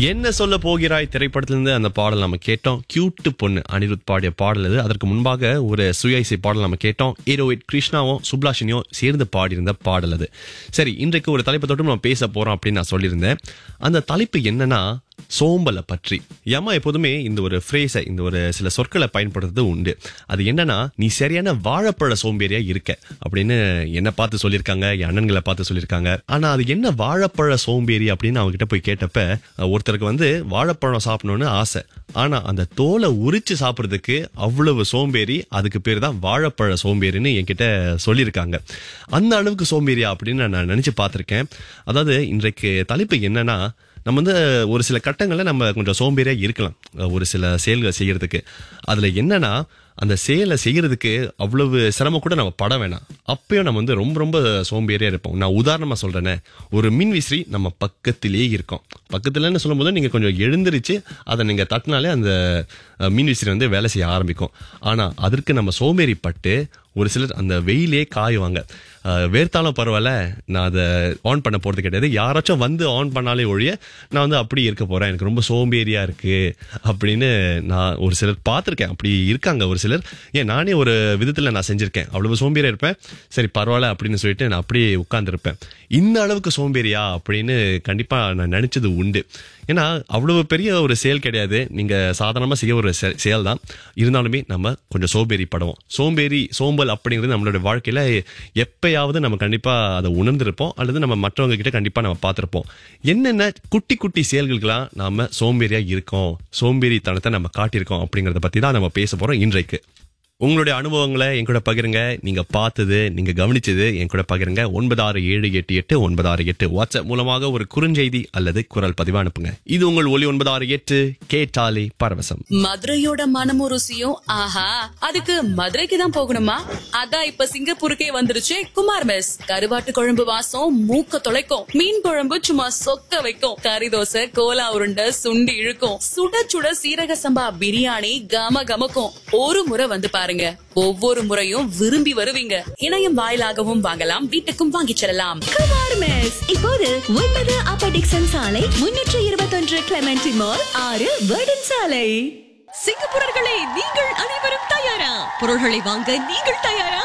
என்ன சொல்ல போகிறாய் திரைப்படத்திலிருந்து அந்த பாடல் நம்ம கேட்டோம் கியூட்டு பொண்ணு அனிருத் பாடிய பாடல் இது அதற்கு முன்பாக ஒரு சுய இசை பாடல் நம்ம கேட்டோம் ஏரோ கிருஷ்ணாவும் சுப்லாஷினியும் சேர்ந்து பாடியிருந்த பாடல் அது சரி இன்றைக்கு ஒரு தலைப்பை தொட்டு நம்ம பேச போறோம் அப்படின்னு நான் சொல்லியிருந்தேன் அந்த தலைப்பு என்னன்னா சோம்பலை பற்றி ஏமா எப்போதுமே இந்த ஒரு ஃப்ரேஸை இந்த ஒரு சில சொற்களை பயன்படுத்துறது உண்டு அது என்னன்னா நீ சரியான வாழைப்பழ சோம்பேறியா இருக்க அப்படின்னு என்ன பார்த்து சொல்லியிருக்காங்க என் அண்ணன்களை பார்த்து சொல்லியிருக்காங்க ஆனா அது என்ன வாழைப்பழ சோம்பேறி அப்படின்னு அவங்க கிட்ட போய் கேட்டப்ப அஹ், ஒருத்தருக்கு வந்து வாழைப்பழம் சாப்பிடணும்னு ஆசை ஆனா அந்த தோலை உரிச்சு சாப்பிடுறதுக்கு அவ்வளவு சோம்பேறி அதுக்கு பேர் தான் வாழைப்பழ சோம்பேறின்னு என்கிட்ட சொல்லியிருக்காங்க அந்த அளவுக்கு சோம்பேறியா அப்படின்னு நான் நினைச்சு பார்த்திருக்கேன் அதாவது இன்றைக்கு தலைப்பு என்னன்னா நம்ம வந்து ஒரு சில கட்டங்களில் நம்ம கொஞ்சம் சோம்பேறியா இருக்கலாம் ஒரு சில செயல்களை செய்யறதுக்கு அதுல என்னன்னா அந்த செயலை செய்யறதுக்கு அவ்வளவு சிரமம் கூட நம்ம பட வேணாம் அப்பயும் நம்ம வந்து ரொம்ப ரொம்ப சோம்பேறியா இருப்போம் நான் உதாரணமா சொல்றேனே ஒரு மின் விசிறி நம்ம பக்கத்திலேயே இருக்கோம் பக்கத்துலன்னு சொல்லும்போது நீங்க கொஞ்சம் எழுந்திருச்சு அதை நீங்க தட்டினாலே அந்த அஹ், மின் விசிறி வந்து வேலை செய்ய ஆரம்பிக்கும் ஆனா அதற்கு நம்ம சோம்பேறிப்பட்டு ஒரு சிலர் அந்த வெயிலே காயுவாங்க அஹ், வேர்த்தாலும் பரவாயில்ல நான் அதை ஆன் பண்ண போறது கிடையாது யாராச்சும் வந்து ஆன் பண்ணாலே ஒழிய நான் வந்து அப்படி இருக்க போறேன் எனக்கு ரொம்ப சோம்பேறியா இருக்கு அப்படின்னு நான் ஒரு சிலர் பார்த்துருக்கேன் அப்படி இருக்காங்க ஒரு சிலர் ஏன் நானே ஒரு விதத்துல நான் செஞ்சிருக்கேன் அவ்வளவு சோம்பேறியா இருப்பேன் சரி பரவாயில்ல அப்படின்னு சொல்லிட்டு நான் அப்படியே உட்கார்ந்துருப்பேன் இந்த அளவுக்கு சோம்பேறியா அப்படின்னு கண்டிப்பா நான் நினைச்சது உண்டு ஏன்னா அவ்வளவு பெரிய ஒரு செயல் கிடையாது நீங்க சாதாரணமா செய்ய ஒரு செ- செயல் தான் இருந்தாலுமே நம்ம கொஞ்சம் சோம்பேறி படுவோம் சோம்பேறி சோம்பல் அப்படிங்கிறது நம்மளோட வாழ்க்கையில எப்பயாவது நம்ம கண்டிப்பா அதை உணர்ந்திருப்போம் அல்லது நம்ம மற்றவங்க கிட்ட கண்டிப்பா நம்ம பார்த்திருப்போம் என்னென்ன குட்டி குட்டி செயல்களுக்கெல்லாம் நாம சோம்பேறியா இருக்கோம் சோம்பேறித்தனத்தை நம்ம காட்டியிருக்கோம் அப்படிங்கறத பத்தி தான் நம்ம பேச போறோம் இன்றைக்கு உங்களுடைய அனுபவங்களை என் கூட பகிருங்க நீங்க பார்த்தது நீங்க கவனிச்சது என் கூட பகிருங்க ஒன்பது ஆறு ஏழு எட்டு எட்டு ஒன்பது ஆறு எட்டு வாட்ஸ்அப் மூலமாக ஒரு குறுஞ்செய்தி அல்லது குரல் பதிவு அனுப்புங்க இது உங்கள் ஒலி ஒன்பது ஆறு எட்டு கேட்டாலே பரவசம் மதுரையோட மனமும் ருசியும் ஆஹா அதுக்கு மதுரைக்கு தான் போகணுமா அதான் இப்ப சிங்கப்பூருக்கே வந்துருச்சு குமார் மெஸ் கருவாட்டு குழம்பு வாசம் மூக்க தொலைக்கும் மீன் குழம்பு சும்மா சொக்க வைக்கும் கறி தோசை கோலா உருண்டை சுண்டி இழுக்கும் சுட சுட சீரக சம்பா பிரியாணி கம கமக்கும் ஒரு முறை வந்து பாருங்க ஒவ்வொரு முறையும் விரும்பி வருவீங்க இணையம் வாயிலாகவும் வாங்கலாம் வீட்டுக்கும் வாங்கிச் செல்லலாம் குமார் மெஸ் இப்போது ஒன்பது அப்பர் டிக்சன் சாலை முன்னூற்று இருபத்தொன்று கிளமெண்டி மால் ஆறு வேர்டன் சாலை சிங்கப்பூரர்களே நீங்கள் அனைவரும் தயாரா பொருள்களை வாங்க நீங்கள் தயாரா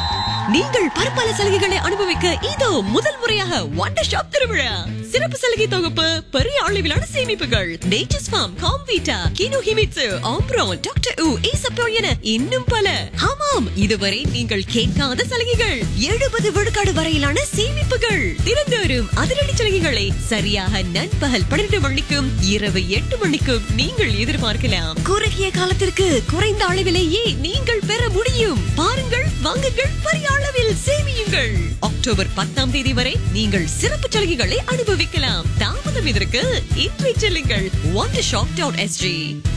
நீங்கள் பற்பல சலுகைகளை அனுபவிக்க இதோ முதல் முறையாக வண்டர் ஷாப் திருவிழா சிறப்பு சலுகை தொகுப்பு பெரிய அளவிலான சேமிப்புகள் Nature's Farm Comvita Kino Himitsu Ambrone doctor உ ஈசப்போ என இன்னும் பல ஆமாம் இதுவரை நீங்கள் கேட்காத சலுகைகள் எழுபது விழுக்காடு வரையிலான சேமிப்புகள் தினந்தோறும் அதிரடி சலுகைகளை சரியாக நண்பகல் பன்னிரண்டு மணிக்கும் இரவு எட்டு மணிக்கும் நீங்கள் எதிர்பார்க்கலாம் குறுகிய காலத்திற்கு குறைந்த அளவிலேயே நீங்கள் பெற முடியும் பாருங்கள் வாங்குங்கள் பெரிய அளவில் சேமியுங்கள் அக்டோபர் பத்தாம் தேதி வரை நீங்கள் சிறப்பு சலுகைகளை அனுபவிக்கலாம் தாமதம் இதற்கு இன்றை செல்லுங்கள் ஒன் ஷாப் டாட் எஸ்ஜி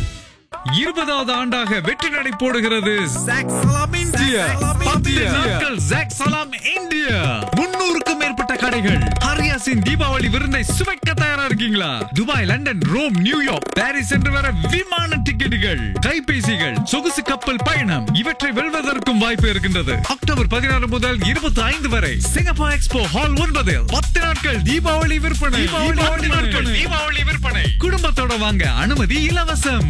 இருபதாவது ஆண்டாக வெற்றி நடை போடுகிறது ஜாக் சலாம் இந்தியா பத்து நாட்கள் ஜாக் சலாம் இந்தியா முன்னூறுக்கும் மேற்பட்ட கடைகள் ஹரியாசின் தீபாவளி விருந்தை சுவைக்க தயாரா இருக்கீங்களா Dubai London Rome New York Paris என்று வர விமான டிக்கெட்டுகள் கைபேசிகள் சொகுசு கப்பல் பயணம் இவற்றை வெல்வதற்கும் வாய்ப்பு இருக்கின்றது அக்டோபர் பதினாறு முதல் இருபத்தி ஐந்து வரை சிங்கப்பூர் எக்ஸ்போ ஹால் ஒன்பதில் பத்து நாட்கள் தீபாவளி விற்பனை தீபாவளி நாட்கள் தீபாவளி விற்பனை குடும்பத்தோட வாங்க அனுமதி இலவசம்